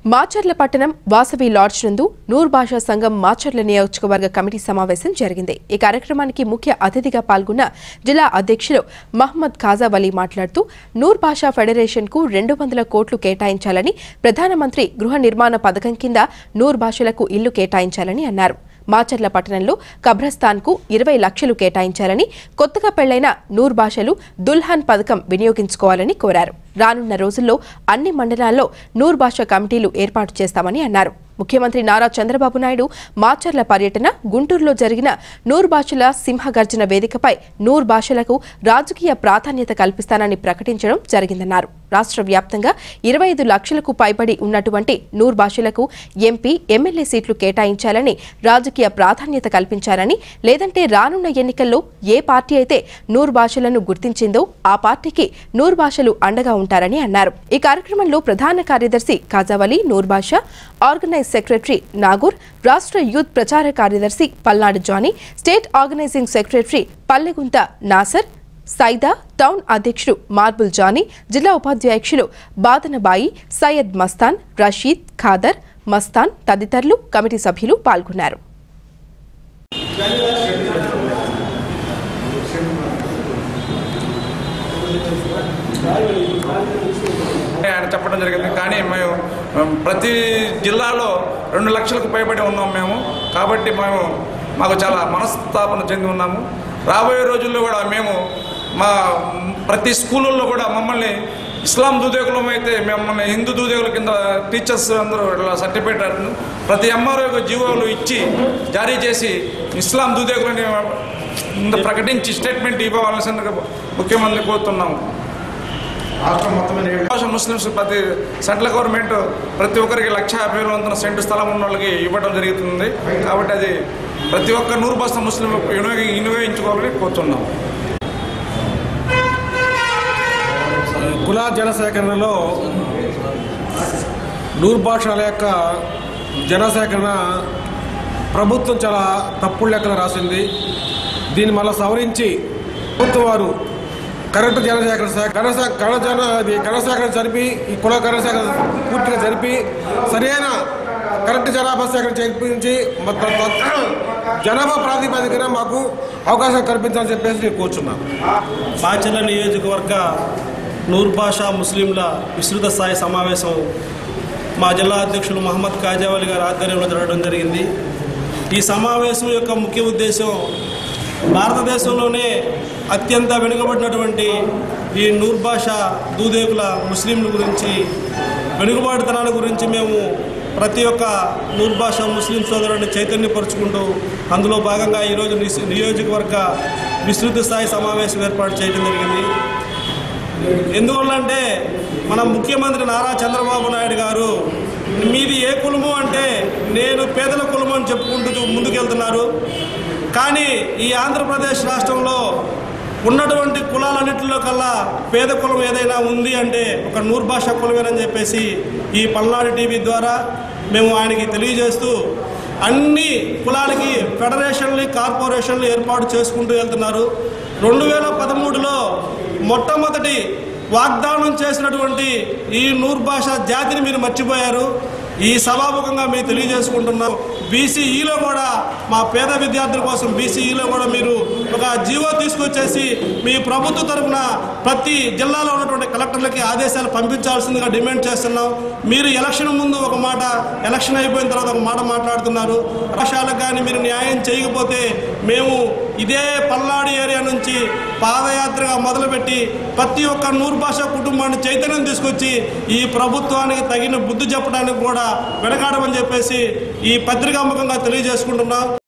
మాచర్ల పట్టణం వాసవి లాడ్జ్ నందు నూర్ భాషా సంఘం మాచర్ల నియోజకవర్గ కమిటీ సమావేశం జరిగింది ఈ కార్యక్రమానికి ముఖ్య అతిథిగా పాల్గొన్న జిల్లా అధ్యక్షులు మహ్మద్ ఖాజా వలీ మాట్లాడుతూ నూర్ భాషా ఫెడరేషన్ కు రెండు వందల కోట్లు కేటాయించాలని ప్రధానమంత్రి గృహ నిర్మాణ పథకం కింద నూర్ భాషలకు ఇల్లు కేటాయించాలని అన్నారు మాచర్ల పట్టణంలో కబ్రస్థాన్కు ఇరవై లక్షలు కేటాయించాలని కొత్తగా పెళ్లైన నూర్ భాషలు దుల్హన్ పథకం వినియోగించుకోవాలని కోరారు రానున్న రోజుల్లో అన్ని మండలాల్లో నూర్ భాష కమిటీలు ఏర్పాటు చేస్తామని అన్నారు ముఖ్యమంత్రి నారా చంద్రబాబు నాయుడు మాచర్ల పర్యటన గుంటూరులో జరిగిన నూర్ భాషల సింహగర్జన వేదికపై నూర్ భాషలకు రాజకీయ ప్రాధాన్యత కల్పిస్తానని ప్రకటించడం జరిగిందన్నారు రాష్ట్ర వ్యాప్తంగా ఇరవై ఐదు లక్షలకు పైబడి ఉన్నటువంటి నూర్ భాషలకు ఎంపీ ఎమ్మెల్యే సీట్లు కేటాయించాలని రాజకీయ ప్రాధాన్యత కల్పించాలని లేదంటే రానున్న ఎన్నికల్లో ఏ పార్టీ అయితే నూర్ భాషలను గుర్తించిందో ఆ పార్టీకి నూర్ భాషలు అండగా ఉంటారని అన్నారు ఈ కార్యక్రమంలో ప్రధాన కార్యదర్శి కాజావలి నూర్ భాష ఆర్గనైజ్ సెక్రటరీ నాగూర్ రాష్ట్ర యూత్ ప్రచార కార్యదర్శి Palnadu Johnny state organizing secretary Pallegunta Nasar Saida town అధ్యక్షుడు మార్బుల్ జానీ జిల్లా ఉపాధ్యక్షులు బాదనబాయి సయ్యద్ మస్తాన్ రషీద్ ఖాదర్ మస్తాన్ తదితరులు కమిటీ సభ్యులు పాల్గొన్నారు ఆయన చెప్పడం జరిగింది కానీ మేము మేము ప్రతి జిల్లాలో రెండు లక్షలకు పైబడి ఉన్నాం మేము కాబట్టి మేము మాకు చాలా మనస్తాపన చెంది ఉన్నాము రాబోయే రోజుల్లో కూడా మేము మా ప్రతి స్కూళ్ళల్లో కూడా మమ్మల్ని ఇస్లాం దూదేకులం అయితే మిమ్మల్ని హిందూ దూదేకుల కింద టీచర్స్ అందరూ ఇలా సర్టిఫికేట్ అట్ను ప్రతి ఎంఆర్ఓ జీవోలు ఇచ్చి జారీ చేసి ఇస్లాం దూదేకులని ముందు ప్రకటించి స్టేట్మెంట్ ఇవ్వవలసిందిగా ముఖ్యమంత్రి కోరుతున్నాము రాష్ట్రం మొత్తం మీద ఏడు భాష ముస్లిమ్స్ ప్రతి సెంట్రల్ గవర్నమెంట్ ప్రతి ఒక్కరికి లక్ష యాభై వేల వందల సెంటు స్థలం ఉన్న వాళ్ళకి ఇవ్వడం జరుగుతుంది కాబట్టి అది ప్రతి ఒక్క నూరు బస్త ముస్లిం వినియోగి వినియోగించుకోవాలని కోరుతున్నాం కుల జనసేకరణలో నూరు భాషల యొక్క జనసేకరణ ప్రభుత్వం చాలా తప్పుడు లెక్కలు రాసింది దీన్ని మళ్ళీ సవరించి ప్రభుత్వం వారు కరెక్ట్ జనసేకరణ శాఖ గణసే- గణ జన ఇది గణసేకరణ జరిపి ఈ కుల గణసేకరణ పూర్తిగా జరిపి సరైన కరెక్ట్ జనాభా సేకరణ చేర్పించి మ- త- త- జనాభా ప్రాతిపదికన మాకు అవకాశం కల్పించాలని చెప్పేసి నేను కూర్చున్నాను మాచర్ల నియోజకవర్గ నూర్ భాషా ముస్లింల విస్తృత స్థాయి సమావేశం మా జిల్లా అధ్యక్షులు మహమ్మద్ కాజావలి గారి ఆధ్వర్యంలో జరగడం జరిగింది ఈ సమావేశం యొక్క ముఖ్య ఉద్దేశం భారతదేశంలోనే అత్యంత వెనుకబడినటువంటి ఈ నూర్ భాషా దూదేకుల ముస్లింల గురించి వెనుకబాటుతనాల గురించి మేము ప్రతి ఒక్క నూర్ భాషా ముస్లిం సోదరుని చైతన్యపరుచుకుంటూ అందులో భాగంగా ఈరోజు నిస్- నియోజకవర్గ విస్తృత స్థాయి సమావేశం ఏర్పాటు చేయడం జరిగింది ఎందువల్లంటే మన ముఖ్యమంత్రి నారా చంద్రబాబు నాయుడు గారు మీది ఏ కులము అంటే నేను పేదల కులము అని చెప్పుకుంటూ ముందుకెళ్తున్నారు కానీ ఈ ఆంధ్రప్రదేశ్ రాష్ట్రంలో ఉన్నటువంటి కులాలన్నింటిలో కల్లా పేద కులం ఏదైనా ఉంది అంటే ఒక నూరు భాష కులమేనని చెప్పేసి ఈ పల్నాడు టీవీ ద్వారా మేము ఆయనకి తెలియజేస్తూ అన్ని కులాలకి ఫెడరేషన్లు కార్పొరేషన్లు ఏర్పాటు చేసుకుంటూ వెళ్తున్నారు రెండు వేల పదమూడులో మొట్టమొదటి వాగ్దానం చేసినటువంటి ఈ నూర్ భాష జాతిని మీరు మర్చిపోయారు ఈ సభాముఖంగా మేము తెలియజేసుకుంటున్నాం బీసీఈలో కూడా మా పేద విద్యార్థుల కోసం బీసీఈలో కూడా మీరు ఒక జీవో తీసుకొచ్చేసి మీ ప్రభుత్వ తరఫున ప్రతి జిల్లాలో ఉన్నటువంటి కలెక్టర్లకి ఆదేశాలు పంపించాల్సిందిగా డిమాండ్ చేస్తున్నాం మీరు ఎలక్షన్ ముందు ఒక మాట ఎలక్షన్ అయిపోయిన తర్వాత ఒక మాట మాట్లాడుతున్నారు రాష్ట్రాలకు కానీ మీరు న్యాయం చేయకపోతే మేము ఇదే పల్నాడు ఏరియా నుంచి పాదయాత్రగా మొదలుపెట్టి ప్రతి ఒక్క నూరు భాష కుటుంబాన్ని చైతన్యం తీసుకొచ్చి ఈ ప్రభుత్వానికి తగిన బుద్ధి చెప్పడానికి కూడా వెనకాడమని చెప్పేసి ఈ పత్రికాముఖంగా తెలియజేసుకుంటున్నాం